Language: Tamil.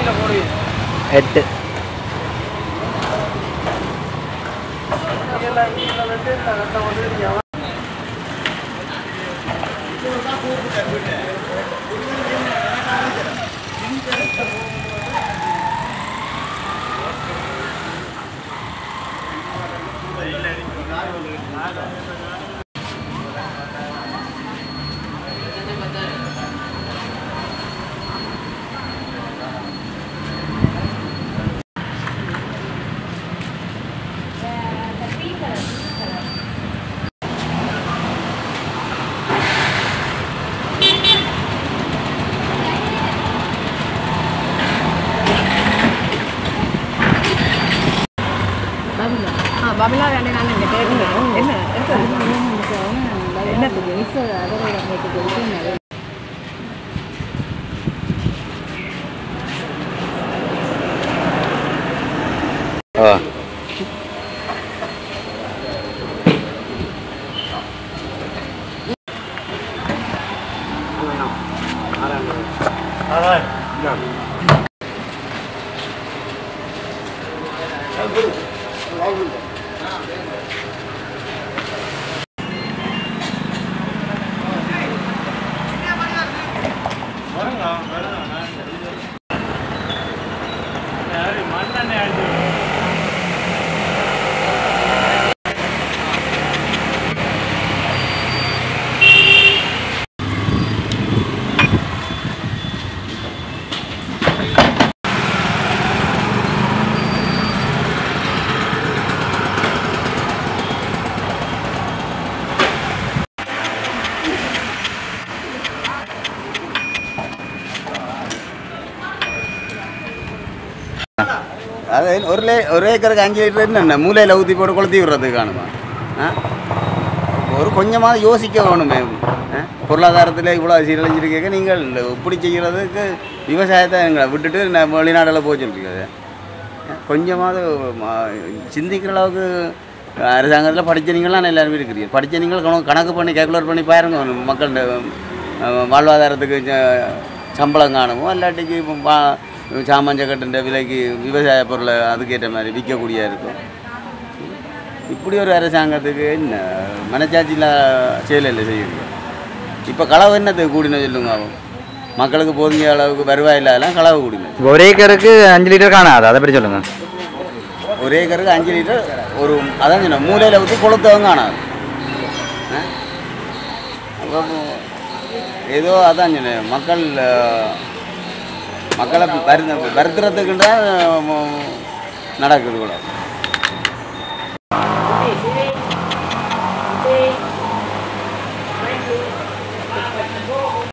எட்டு பபிலா ரெண்டு நாள் இங்கே கேட்குறேன் என்ன என்னத்துக்கு ஓ அது ஒரு லே ஒரு ஏக்கருக்கு அஞ்சு லிட்டர் என்ன மூலையில் ஊற்றி போட்டு கொளுத்தி விடுறதுக்கு காணுமா ஆ ஒரு கொஞ்சமாவது யோசிக்க வேணுமே ஆ? பொருளாதாரத்தில் இவ்வளோ சீரழிஞ்சிருக்க நீங்கள் இப்படி செய்கிறதுக்கு விவசாயத்தை எங்களை விட்டுட்டு நம்ம வெளிநாட்டில் போய் சொல்லிருக்காது கொஞ்சமாவது ம- சிந்திக்கிற அளவுக்கு அரசாங்கத்தில் படித்த நீங்களாம் எல்லாருமே இருக்கிறீங்க படித்த நீங்கள் கணக்கு- கணக்கு பண்ணி கேல்குலேட் பண்ணி பாருங்க மக்கள் வாழ்வாதாரத்துக்கு ச- சம்பளம் காணுமோ இல்லாட்டிக்கு இப்போ வா சாமான் ஜக்கட்டுன்ற விலைக்கு விவசாய பொருளை அதுக்கேற்ற மாதிரி விற்கக்கூடிய இருக்கும் இப்படி ஒரு அரசாங்கத்துக்கு என்ன மனச்சாட்சி இல்லா செயல் இல்லை செய்யுங்க இப்போ களவு என்னத்துக்கு கூடின சொல்லுங்க அவன் மக்களுக்கு போதிய அளவுக்கு வருவாய் இல்லாதெல்லாம் களவு கூடின ஒரு ஏக்கருக்கு அஞ்சு லிட்டர் காணாது அதை பற்றி சொல்லுங்க ஒரு ஏக்கருக்கு அஞ்சு லிட்டர் ஒரு அதான் சொன்னேன் மூலையில் ஊற்றி கொளுத்தவங்க காணாது ஆ? அப்போ ஏதோ அதான் சொன்னேன் மக்கள் அஹ், மக்களை வருத்த வருத்துறதுக்குன்ற நடக்குது கூட